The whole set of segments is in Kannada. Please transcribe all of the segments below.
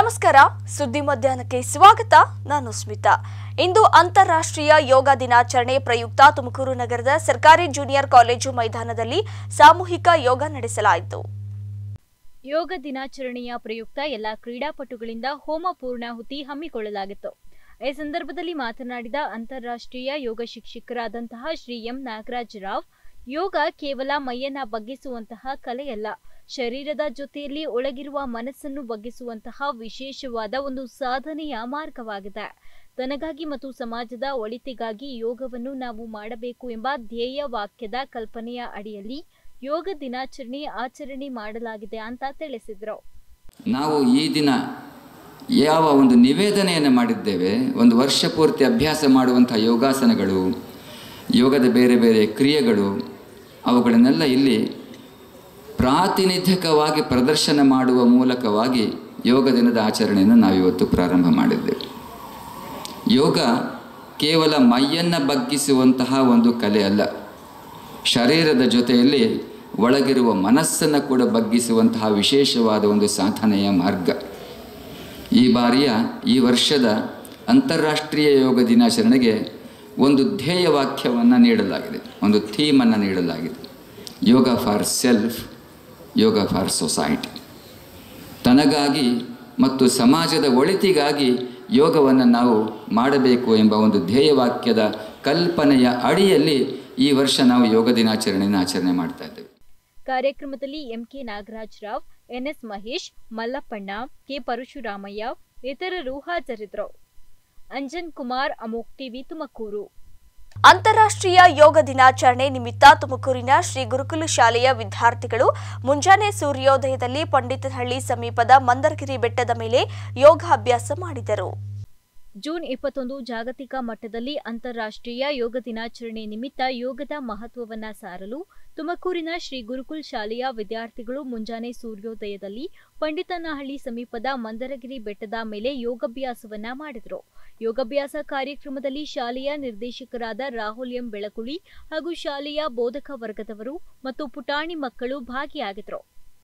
ನಮಸ್ಕಾರ ಸುದ್ದಿ ಮಧ್ಯಾಹ್ನಕ್ಕೆ ಸ್ವಾಗತ ನಾನು ಸ್ಮಿತಾ ಇಂದು ಅಂತಾರಾಷ್ಟ್ರೀಯ ಯೋಗ ದಿನಾಚರಣೆ ಪ್ರಯುಕ್ತ ತುಮಕೂರು ನಗರದ ಸರ್ಕಾರಿ ಜೂನಿಯರ್ ಕಾಲೇಜು ಮೈದಾನದಲ್ಲಿ ಸಾಮೂಹಿಕ ಯೋಗ ನಡೆಸಲಾಯಿತು ಯೋಗ ದಿನಾಚರಣೆಯ ಪ್ರಯುಕ್ತ ಎಲ್ಲ ಕ್ರೀಡಾಪಟುಗಳಿಂದ ಹೋಮ ಪೂರ್ಣಾಹುತಿ ಹಮ್ಮಿಕೊಳ್ಳಲಾಗಿತ್ತು ಈ ಸಂದರ್ಭದಲ್ಲಿ ಮಾತನಾಡಿದ ಅಂತಾರಾಷ್ಟ್ರೀಯ ಯೋಗ ಶಿಕ್ಷಕರಾದಂತಹ ಶ್ರೀ ಎಂ ನಾಗರಾಜ್ ರಾವ್ ಯೋಗ ಕೇವಲ ಮೈಯನ್ನ ಬಗ್ಗಿಸುವಂತಹ ಕಲೆಯಲ್ಲ ಶರೀರದ ಜೊತೆಯಲ್ಲಿ ಒಳಗಿರುವ ಮನಸ್ಸನ್ನು ಬಗ್ಗಿಸುವಂತಹ ವಿಶೇಷವಾದ ಒಂದು ಸಾಧನೆಯ ಮಾರ್ಗವಾಗಿದೆ ತನಗಾಗಿ ಮತ್ತು ಸಮಾಜದ ಒಳಿತಿಗಾಗಿ ಯೋಗವನ್ನು ನಾವು ಮಾಡಬೇಕು ಎಂಬ ಧ್ಯೇಯ ವಾಕ್ಯದ ಕಲ್ಪನೆಯ ಅಡಿಯಲ್ಲಿ ಯೋಗ ದಿನಾಚರಣೆ ಆಚರಣೆ ಮಾಡಲಾಗಿದೆ ಅಂತ ತಿಳಿಸಿದ್ರು ನಾವು ಈ ದಿನ ಯಾವ ಒಂದು ನಿವೇದನೆಯನ್ನು ಮಾಡಿದ್ದೇವೆ ಒಂದು ವರ್ಷ ಪೂರ್ತಿ ಅಭ್ಯಾಸ ಮಾಡುವಂಥ ಯೋಗಾಸನಗಳು ಯೋಗದ ಬೇರೆ ಬೇರೆ ಕ್ರಿಯೆಗಳು ಅವುಗಳನ್ನೆಲ್ಲ ಇಲ್ಲಿ ಪ್ರಾತಿನಿಧಿಕವಾಗಿ ಪ್ರದರ್ಶನ ಮಾಡುವ ಮೂಲಕವಾಗಿ ಯೋಗ ದಿನದ ಆಚರಣೆಯನ್ನು ನಾವಿವತ್ತು ಪ್ರಾರಂಭ ಮಾಡಿದ್ದೇವೆ ಯೋಗ ಕೇವಲ ಮೈಯನ್ನು ಬಗ್ಗಿಸುವಂತಹ ಒಂದು ಕಲೆ ಅಲ್ಲ ಶರೀರದ ಜೊತೆಯಲ್ಲಿ ಒಳಗಿರುವ ಮನಸ್ಸನ್ನು ಕೂಡ ಬಗ್ಗಿಸುವಂತಹ ವಿಶೇಷವಾದ ಒಂದು ಸಾಧನೆಯ ಮಾರ್ಗ ಈ ಬಾರಿಯ ಈ ವರ್ಷದ ಅಂತಾರಾಷ್ಟ್ರೀಯ ಯೋಗ ದಿನಾಚರಣೆಗೆ ಒಂದು ಧ್ಯೇಯ ವಾಕ್ಯವನ್ನು ನೀಡಲಾಗಿದೆ ಒಂದು ಥೀಮನ್ನು ನೀಡಲಾಗಿದೆ yoga for self yoga for society ತನಗಾಗಿ ಮತ್ತು ಸಮಾಜದ ಒಳಿತಿಗಾಗಿ ಯೋಗವನ್ನು ನಾವು ಮಾಡಬೇಕು ಎಂಬ ಒಂದು ಧ್ಯೇಯವಾಕ್ಯದ ಕಲ್ಪನೆಯ ಅಡಿಯಲ್ಲಿ ಈ ವರ್ಷ ನಾವು ಯೋಗ ದಿನಾಚರಣೆಯನ್ನು ಆಚರಣೆ ಮಾಡ್ತಾ ಇದ್ದೇವೆ ಕಾರ್ಯಕ್ರಮದಲ್ಲಿ M K Nagaraj Rao N S Mahesh Mallappanna K Parashuramaiah ಇತರರು ಹಾಜರಿದ್ದರು ಅಂಜನ್ ಕುಮಾರ್ ಅಮೋಕ್ ಟಿವಿ ತುಮಕೂರು ಅಂತಾರಾಷ್ಟ್ರೀಯ ಯೋಗ ದಿನಾಚರಣೆ ನಿಮಿತ್ತ ತುಮಕೂರಿನ ಶ್ರೀ ಗುರುಕುಲ ಶಾಲೆಯ ವಿದ್ಯಾರ್ಥಿಗಳು ಮುಂಜಾನೆ ಸೂರ್ಯೋದಯದಲ್ಲಿ ಪಂಡಿತಹಳ್ಳಿ ಸಮೀಪದ ಮಂದರಗಿರಿ ಬೆಟ್ಟದ ಮೇಲೆ ಯೋಗಾಭ್ಯಾಸ ಮಾಡಿದರು ಜೂನ್ ಇಪ್ಪತ್ತೊಂದು ಜಾಗತಿಕ ಮಟ್ಟದಲ್ಲಿ ಅಂತಾರಾಷ್ಟ್ರೀಯ ಯೋಗ ದಿನಾಚರಣೆ ನಿಮಿತ್ತ ಯೋಗದ ಮಹತ್ವವನ್ನ ಸಾರಲು ತುಮಕೂರಿನ ಶ್ರೀ ಗುರುಕುಲ್ ಶಾಲೆಯ ವಿದ್ಯಾರ್ಥಿಗಳು ಮುಂಜಾನೆ ಸೂರ್ಯೋದಯದಲ್ಲಿ ಪಂಡಿತನಹಳ್ಳಿ ಸಮೀಪದ ಮಂದರಗಿರಿ ಬೆಟ್ಟದ ಮೇಲೆ ಯೋಗಾಭ್ಯಾಸವನ್ನ ಮಾಡಿದರು ಯೋಗಾಭ್ಯಾಸ ಕಾರ್ಯಕ್ರಮದಲ್ಲಿ ಶಾಲೆಯ ನಿರ್ದೇಶಕರಾದ ರಾಹುಲ್ ಎಂ ಬೆಳಕುಳಿ ಹಾಗೂ ಶಾಲೆಯ ಬೋಧಕ ವರ್ಗದವರು ಮತ್ತು ಪುಟಾಣಿ ಮಕ್ಕಳು ಭಾಗಿಯಾಗಿದ್ರು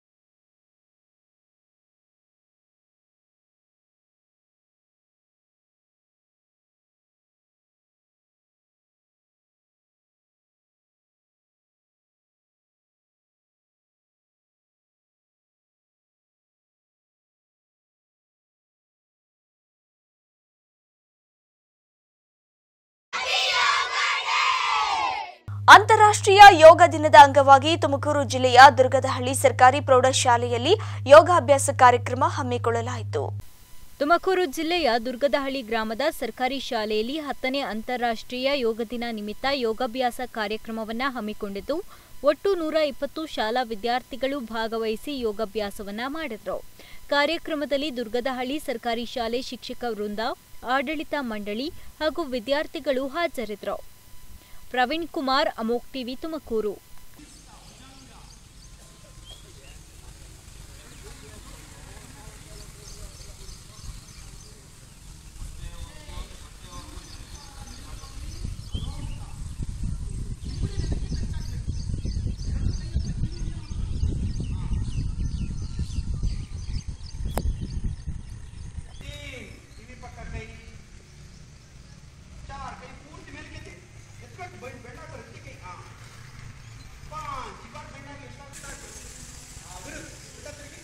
ಅಂತಾರಾಷ್ಟ್ರೀಯ ಯೋಗ ದಿನದ ಅಂಗವಾಗಿ ತುಮಕೂರು ಜಿಲ್ಲೆಯ ದುರ್ಗದಹಳ್ಳಿ ಸರ್ಕಾರಿ ಪ್ರೌಢಶಾಲೆಯಲ್ಲಿ ಯೋಗಾಭ್ಯಾಸ ಕಾರ್ಯಕ್ರಮ ಹಮ್ಮಿಕೊಳ್ಳಲಾಯಿತು ತುಮಕೂರು ಜಿಲ್ಲೆಯ ದುರ್ಗದಹಳ್ಳಿ ಗ್ರಾಮದ ಸರ್ಕಾರಿ ಶಾಲೆಯಲ್ಲಿ ಹತ್ತನೇ ಅಂತಾರಾಷ್ಟ್ರೀಯ ಯೋಗ ದಿನ ನಿಮಿತ್ತ ಯೋಗಾಭ್ಯಾಸ ಕಾರ್ಯಕ್ರಮವನ್ನ ಹಮ್ಮಿಕೊಂಡಿದ್ದು ಒಟ್ಟು ನೂರ ಇಪ್ಪತ್ತು ಶಾಲಾ ವಿದ್ಯಾರ್ಥಿಗಳು ಭಾಗವಹಿಸಿ ಯೋಗಾಭ್ಯಾಸವನ್ನ ಮಾಡಿದ್ರು ಕಾರ್ಯಕ್ರಮದಲ್ಲಿ ದುರ್ಗದಹಳ್ಳಿ ಸರ್ಕಾರಿ ಶಾಲೆ ಶಿಕ್ಷಕ ವೃಂದ ಆಡಳಿತ ಮಂಡಳಿ ಹಾಗೂ ವಿದ್ಯಾರ್ಥಿಗಳು ಹಾಜರಿದ್ದರು ಪ್ರವೀಣ್ ಕುಮಾರ್ ಅಮೋಕ್ ಟಿವಿ ತುಮಕೂರು टीवी पक्का कई चार कई पूर्ति मेरे के थे इसका बैठ बैठा कर रखी कई हाँ पांच इबार बैठा के स्टार्ट स्टार्ट हाँ फिर उठा तिरगी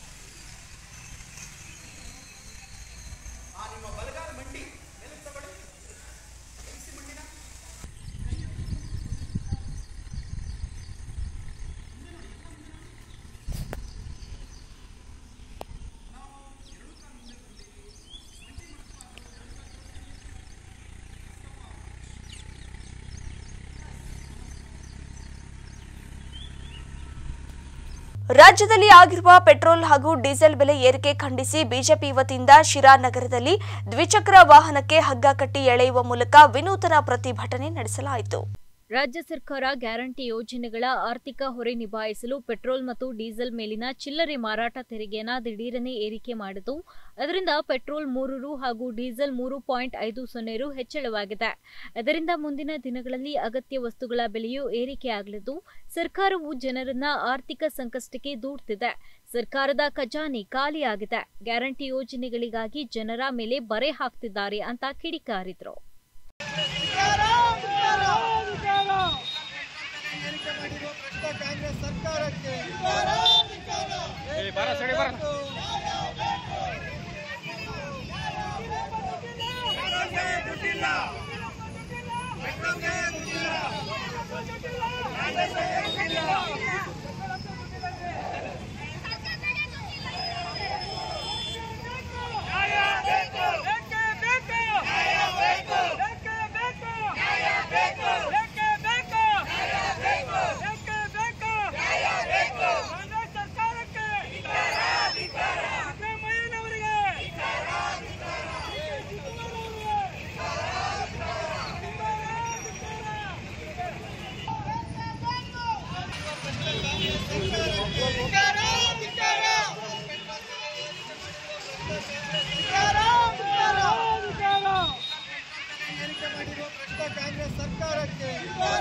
हाँ ನಿಮ್ಮ ಬಲಗಾಲ ಮಂಡಿ ಮೇಲೆ ತಗೊಳ್ಳಿ ಎಲ್ಸಿ ಮಂಡಿನ ರಾಜ್ಯದಲ್ಲಿ ಆಗಿರುವ ಪೆಟ್ರೋಲ್ ಹಾಗೂ ಡೀಸೆಲ್ ಬೆಲೆ ಏರಿಕೆ ಖಂಡಿಸಿ ಬಿಜೆಪಿ ವತಿಯಿಂದ ಶಿರಾ ನಗರದಲ್ಲಿ ದ್ವಿಚಕ್ರ ವಾಹನಕ್ಕೆ ಹಗ್ಗ ಕಟ್ಟಿ ಎಳೆಯುವ ಮೂಲಕ ವಿನೂತನ ಪ್ರತಿಭಟನೆ ನಡೆಸಲಾಯಿತು ರಾಜ್ಯ ಸರ್ಕಾರ ಗ್ಯಾರಂಟಿ ಯೋಜನೆಗಳ ಆರ್ಥಿಕ ಹೊರೆ ನಿಭಾಯಿಸಲು ಪೆಟ್ರೋಲ್ ಮತ್ತು ಡೀಸೆಲ್ ಮೇಲಿನ ಚಿಲ್ಲರೆ ಮಾರಾಟ ತೆರಿಗೆಯನ್ನ ದಿಢೀರನೆ ಏರಿಕೆ ಮಾಡಿತು ಅದರಿಂದ ಪೆಟ್ರೋಲ್ ಮೂರು ರು ಹಾಗೂ ಡೀಸೆಲ್ ಮೂರು ಪಾಯಿಂಟ್ ಐದು ಸೊನ್ನೆ ರು ಹೆಚ್ಚಳವಾಗಿದೆ ಅದರಿಂದ ಮುಂದಿನ ದಿನಗಳಲ್ಲಿ ಅಗತ್ಯ ವಸ್ತುಗಳ ಬೆಲೆಯೂ ಏರಿಕೆಯಾಗಲಿದ್ದು ಸರ್ಕಾರವು ಜನರನ್ನ ಆರ್ಥಿಕ ಸಂಕಷ್ಟಕ್ಕೆ ದೂಡ್ತಿದೆ ಸರ್ಕಾರದ ಖಜಾನೆ ಖಾಲಿಯಾಗಿದೆ ಗ್ಯಾರಂಟಿ ಯೋಜನೆಗಳಿಗಾಗಿ ಜನರ ಮೇಲೆ ಬರೆ ಹಾಕ್ತಿದ್ದಾರೆ ಅಂತ ಕಿಡಿಕಾರಿದ್ರು ಏರಿಕೆ ಮಾಡಿರುವ ಭ್ರಷ್ಟ ಕಾಂಗ್ರೆಸ್ ಸರ್ಕಾರಕ್ಕೆ ಏರಿಕೆ ಮಾಡಿರುವ ಭ್ರಷ್ಟ ಕಾಂಗ್ರೆಸ್ ಸರ್ಕಾರಕ್ಕೆ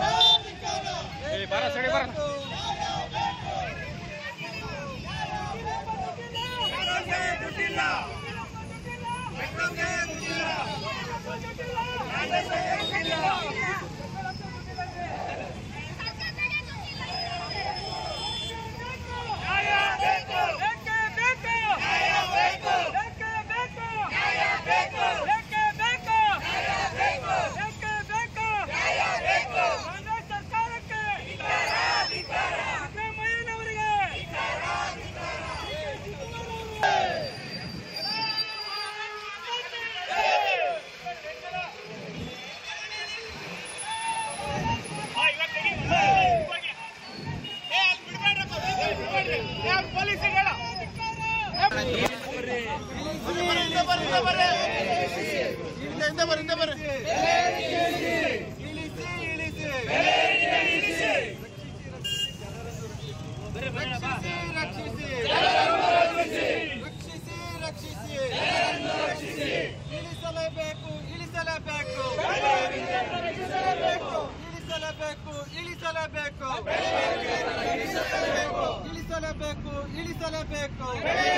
ಇಳಿಸಲೇಬೇಕು ಇಳಿಸಲೇಬೇಕು ಇಳಿಸಲೇಬೇಕು ಇಳಿಸಲೇಬೇಕು ಇಳಿಸಲೇಬೇಕು ಇಳಿಸಲೇಬೇಕು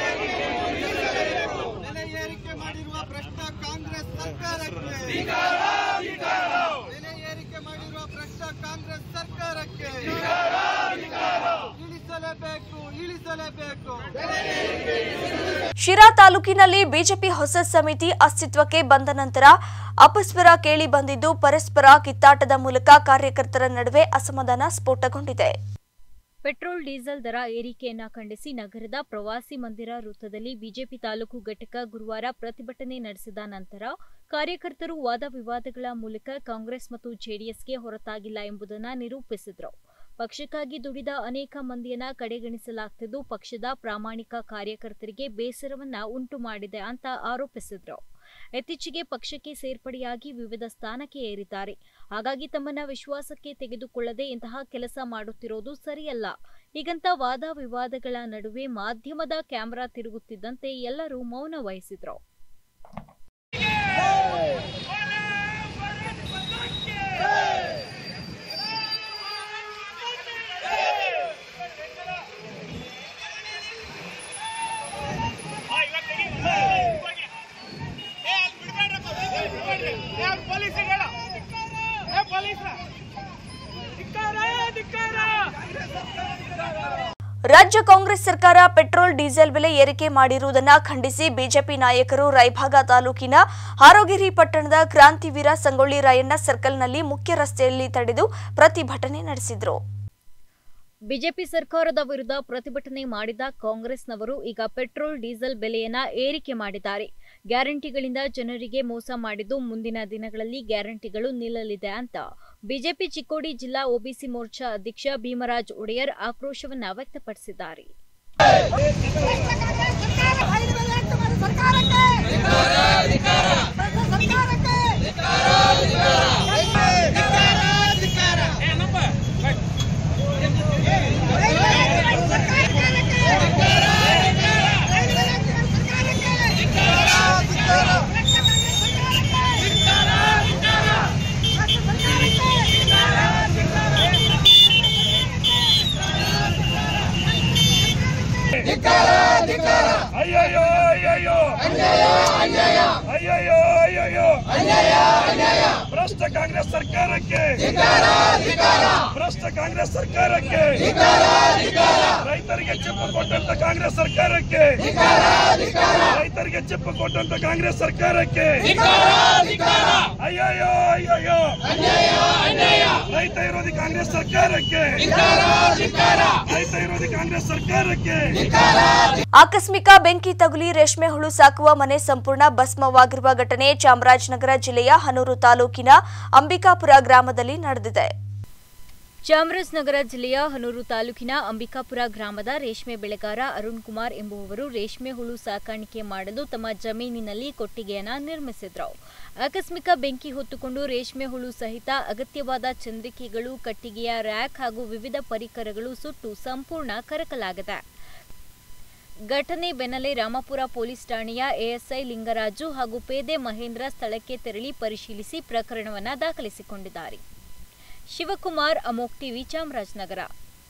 ಬೆಲೆ ಏರಿಕೆ ಮಾಡಿರುವ ಭ್ರಷ್ಟ ಕಾಂಗ್ರೆಸ್ ಸರ್ಕಾರಕ್ಕೆ ಬೆಲೆ ಏರಿಕೆ ಮಾಡಿರುವ ಭ್ರಷ್ಟ ಕಾಂಗ್ರೆಸ್ ಸರ್ಕಾರಕ್ಕೆ ಇಳಿಸಲೇಬೇಕು ಇಳಿಸಲೇಬೇಕು ಶಿರಾ ತಾಲೂಕಿನಲ್ಲಿ ಬಿಜೆಪಿ ಹೊಸ ಸಮಿತಿ ಅಸ್ತಿತ್ವಕ್ಕೆ ಬಂದ ನಂತರ ಅಪಸ್ವರ ಕೇಳಿ ಬಂದಿದ್ದು ಪರಸ್ಪರ ಕಿತ್ತಾಟದ ಮೂಲಕ ಕಾರ್ಯಕರ್ತರ ನಡುವೆ ಅಸಮಾಧಾನ ಸ್ಫೋಟಗೊಂಡಿದೆ ಪೆಟ್ರೋಲ್ ಡೀಸೆಲ್ ದರ ಏರಿಕೆಯನ್ನ ಖಂಡಿಸಿ ನಗರದ ಪ್ರವಾಸಿ ಮಂದಿರ ವೃತ್ತದಲ್ಲಿ ಬಿಜೆಪಿ ತಾಲೂಕು ಘಟಕ ಗುರುವಾರ ಪ್ರತಿಭಟನೆ ನಡೆಸಿದ ನಂತರ ಕಾರ್ಯಕರ್ತರು ವಾದ ವಿವಾದಗಳ ಮೂಲಕ ಕಾಂಗ್ರೆಸ್ ಮತ್ತು ಜೆಡಿಎಸ್ಗೆ ಹೊರತಾಗಿಲ್ಲ ಎಂಬುದನ್ನು ನಿರೂಪಿಸಿದ್ರು ಪಕ್ಷಕ್ಕಾಗಿ ದುಡಿದ ಅನೇಕ ಮಂದಿಯನ್ನ ಕಡೆಗಣಿಸಲಾಗ್ತಿದ್ದು ಪಕ್ಷದ ಪ್ರಾಮಾಣಿಕ ಕಾರ್ಯಕರ್ತರಿಗೆ ಬೇಸರವನ್ನ ಉಂಟು ಮಾಡಿದೆ ಅಂತ ಆರೋಪಿಸಿದ್ರು ಇತ್ತೀಚೆಗೆ ಪಕ್ಷಕ್ಕೆ ಸೇರ್ಪಡೆಯಾಗಿ ವಿವಿಧ ಸ್ಥಾನಕ್ಕೆ ಏರಿದ್ದಾರೆ ಹಾಗಾಗಿ ತಮ್ಮನ್ನ ವಿಶ್ವಾಸಕ್ಕೆ ತೆಗೆದುಕೊಳ್ಳದೆ ಇಂತಹ ಕೆಲಸ ಮಾಡುತ್ತಿರೋದು ಸರಿಯಲ್ಲ ಹೀಗಂತ ವಾದ ವಿವಾದಗಳ ನಡುವೆ ಮಾಧ್ಯಮದ ಕ್ಯಾಮೆರಾ ತಿರುಗುತ್ತಿದ್ದಂತೆ ಎಲ್ಲರೂ ಮೌನ ವಹಿಸಿದ್ರು ರಾಜ್ಯ ಕಾಂಗ್ರೆಸ್ ಸರ್ಕಾರ ಪೆಟ್ರೋಲ್ ಡೀಸೆಲ್ ಬೆಲೆ ಏರಿಕೆ ಮಾಡಿರುವುದನ್ನು ಖಂಡಿಸಿ ಬಿಜೆಪಿ ನಾಯಕರು ರಾಯಭಾಗ ತಾಲೂಕಿನ ಹಾರೋಗಿರಿ ಪಟ್ಟಣದ ಕ್ರಾಂತಿವೀರ ಸಂಗೊಳ್ಳಿ ರಾಯಣ್ಣ ಸರ್ಕಲ್ನಲ್ಲಿ ಮುಖ್ಯ ರಸ್ತೆಯಲ್ಲಿ ತಡೆದು ಪ್ರತಿಭಟನೆ ನಡೆಸಿದರು ಬಿಜೆಪಿ ಸರ್ಕಾರದ ವಿರುದ್ಧ ಪ್ರತಿಭಟನೆ ಮಾಡಿದ ಕಾಂಗ್ರೆಸ್ನವರು ಈಗ ಪೆಟ್ರೋಲ್ ಡೀಸೆಲ್ ಬೆಲೆಯನ್ನ ಏರಿಕೆ ಮಾಡಿದ್ದಾರೆ ಗ್ಯಾರಂಟಿಗಳಿಂದ ಜನರಿಗೆ ಮೋಸ ಮಾಡಿದ್ದು ಮುಂದಿನ ದಿನಗಳಲ್ಲಿ ಗ್ಯಾರಂಟಿಗಳು ನಿಲ್ಲಲಿದೆ ಅಂತ ಬಿಜೆಪಿ ಚಿಕ್ಕೋಡಿ ಜಿಲ್ಲಾ ಒಬಿಸಿ ಮೋರ್ಚಾ ಅಧ್ಯಕ್ಷ ಭೀಮರಾಜ್ ಒಡೆಯರ್ ಆಕ್ರೋಶವನ್ನ ವ್ಯಕ್ತಪಡಿಸಿದ್ದಾರೆ ಧಿಕ್ಕಾರ ಭ್ರಷ್ಟ ಕಾಂಗ್ರೆಸ್ ಸರ್ಕಾರಕ್ಕೆ ಭ್ರಷ್ಟ ಕಾಂಗ್ರೆಸ್ ಸರ್ಕಾರಕ್ಕೆ ರೈತರಿಗೆ ಚಿಪ್ಪು ಕೊಟ್ಟಂತ ಕಾಂಗ್ರೆಸ್ ಸರ್ಕಾರಕ್ಕೆ ರೈತರಿಗೆ ಚಿಪ್ಪು ಕೊಟ್ಟಂತ ಕಾಂಗ್ರೆಸ್ ಸರ್ಕಾರಕ್ಕೆ ಅಯ್ಯಯ್ಯೋ ಅಯ್ಯಯ್ಯೋ ರೈತ ವಿರೋಧಿ ಕಾಂಗ್ರೆಸ್ ಸರ್ಕಾರಕ್ಕೆ ರೈತ ವಿರೋಧಿ ಕಾಂಗ್ರೆಸ್ ಸರ್ಕಾರಕ್ಕೆ ಆಕಸ್ಮಿಕ ಬೆಂಕಿ ತಗುಲಿ ರೇಷ್ಮೆ ಹುಳು ಸಾಕುವ ಮನೆ ಸಂಪೂರ್ಣ ಭಸ್ಮವಾಗಿರುವ ಘಟನೆ ಚಾಮರಾಜನಗರ ಜಿಲ್ಲೆಯ ಹನೂರು ತಾಲೂಕಿನ ಅಂಬಿಕಾಪುರ ಗ್ರಾಮದಲ್ಲಿ ನಡೆದಿದೆ ಚಾಮರಾಜನಗರ ಜಿಲ್ಲೆಯ ಹನೂರು ತಾಲೂಕಿನ ಅಂಬಿಕಾಪುರ ಗ್ರಾಮದ ರೇಷ್ಮೆ ಬೆಳೆಗಾರ ಅರುಣ್ ಕುಮಾರ್ ಎಂಬುವವರು ರೇಷ್ಮೆ ಹುಳು ಸಾಕಾಣಿಕೆ ಮಾಡಲು ತಮ್ಮ ಜಮೀನಿನಲ್ಲಿ ಕೊಟ್ಟಿಗೆಯನ್ನ ನಿರ್ಮಿಸಿದ್ರು ಆಕಸ್ಮಿಕ ಬೆಂಕಿ ಹೊತ್ತುಕೊಂಡು ರೇಷ್ಮೆ ಹುಳು ಸಹಿತ ಅಗತ್ಯವಾದ ಚಂದ್ರಿಕೆಗಳು ಕಟ್ಟಿಗೆಯ ರ್ಯಾಕ್ ಹಾಗೂ ವಿವಿಧ ಪರಿಕರಗಳು ಸುಟ್ಟು ಸಂಪೂರ್ಣ ಕರಕಲಾಗಿದೆ ಘಟನೆ ಬೆನ್ನಲ್ಲೇ ರಾಮಪುರ ಪೊಲೀಸ್ ಠಾಣೆಯ ಎಎಸ್ಐ ಲಿಂಗರಾಜು ಹಾಗೂ ಪೇದೆ ಮಹೇಂದ್ರ ಸ್ಥಳಕ್ಕೆ ತೆರಳಿ ಪರಿಶೀಲಿಸಿ ಪ್ರಕರಣವನ್ನ ದಾಖಲಿಸಿಕೊಂಡಿದ್ದಾರೆ ಶಿವಕುಮಾರ್ ಅಮೋಕ್ ಟಿವಿ ಚಾಮರಾಜನಗರ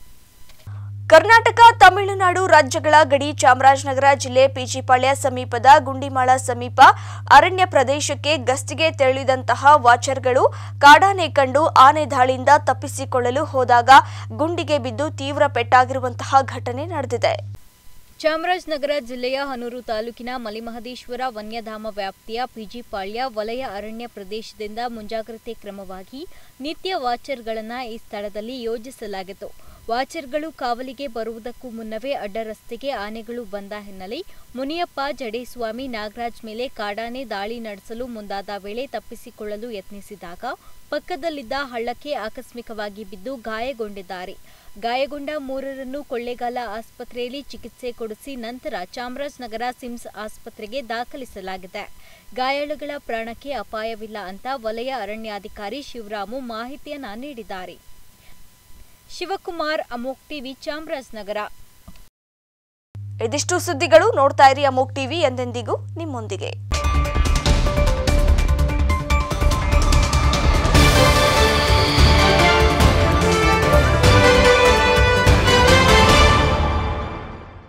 ಕರ್ನಾಟಕ ತಮಿಳುನಾಡು ರಾಜ್ಯಗಳ ಗಡಿ ಚಾಮರಾಜನಗರ ಜಿಲ್ಲೆ ಪಿಜಿಪಾಳ್ಯ ಸಮೀಪದ ಗುಂಡಿಮಾಳ ಸಮೀಪ ಅರಣ್ಯ ಪ್ರದೇಶಕ್ಕೆ ಗಸ್ತಿಗೆ ತೆರಳಿದಂತಹ ವಾಚರ್ಗಳು ಕಾಡಾನೆ ಕಂಡು ಆನೆ ದಾಳಿಯಿಂದ ತಪ್ಪಿಸಿಕೊಳ್ಳಲು ಹೋದಾಗ ಗುಂಡಿಗೆ ಬಿದ್ದು ತೀವ್ರ ಪೆಟ್ಟಾಗಿರುವಂತಹ ಘಟನೆ ನಡೆದಿದೆ ಚಾಮರಾಜನಗರ ಜಿಲ್ಲೆಯ ಹನೂರು ತಾಲೂಕಿನ ಮಲಿಮಹದೇಶ್ವರ ವನ್ಯಧಾಮ ವ್ಯಾಪ್ತಿಯ ಪಿಜಿಪಾಳ್ಯ ವಲಯ ಅರಣ್ಯ ಪ್ರದೇಶದಿಂದ ಮುಂಜಾಗ್ರತೆ ಕ್ರಮವಾಗಿ ನಿತ್ಯ ವಾಚರ್ಗಳನ್ನು ಈ ಸ್ಥಳದಲ್ಲಿ ಯೋಜಿಸಲಾಗಿತ್ತು ವಾಚರ್ಗಳು ಕಾವಲಿಗೆ ಬರುವುದಕ್ಕೂ ಮುನ್ನವೇ ಅಡ್ಡ ರಸ್ತೆಗೆ ಆನೆಗಳು ಬಂದ ಹಿನ್ನೆಲೆ ಮುನಿಯಪ್ಪ ಜಡೇಸ್ವಾಮಿ ನಾಗರಾಜ್ ಮೇಲೆ ಕಾಡಾನೆ ದಾಳಿ ನಡೆಸಲು ಮುಂದಾದ ವೇಳೆ ತಪ್ಪಿಸಿಕೊಳ್ಳಲು ಯತ್ನಿಸಿದಾಗ ಪಕ್ಕದಲ್ಲಿದ್ದ ಹಳ್ಳಕ್ಕೆ ಆಕಸ್ಮಿಕವಾಗಿ ಬಿದ್ದು ಗಾಯಗೊಂಡಿದ್ದಾರೆ ಗಾಯಗೊಂಡ ಮೂರರನ್ನು ಕೊಳ್ಳೇಗಾಲ ಆಸ್ಪತ್ರೆಯಲ್ಲಿ ಚಿಕಿತ್ಸೆ ಕೊಡಿಸಿ ನಂತರ ಚಾಮರಾಜನಗರ ಸಿಮ್ಸ್ ಆಸ್ಪತ್ರೆಗೆ ದಾಖಲಿಸಲಾಗಿದೆ ಗಾಯಾಳುಗಳ ಪ್ರಾಣಕ್ಕೆ ಅಪಾಯವಿಲ್ಲ ಅಂತ ವಲಯ ಅರಣ್ಯಾಧಿಕಾರಿ ಶಿವರಾಮು ಮಾಹಿತಿಯನ್ನ ನೀಡಿದ್ದಾರೆ ಶಿವಕುಮಾರ್ ಅಮೋಕ್ ಟಿವಿ ಚಾಮರಾಜನಗರ ಇದಿಷ್ಟು ಸುದ್ದಿಗಳು ನೋಡ್ತಾ ಇರಿ ಅಮೋಕ್ ಟಿವಿ ಎಂದೆಂದಿಗೂ ನಿಮ್ಮೊಂದಿಗೆ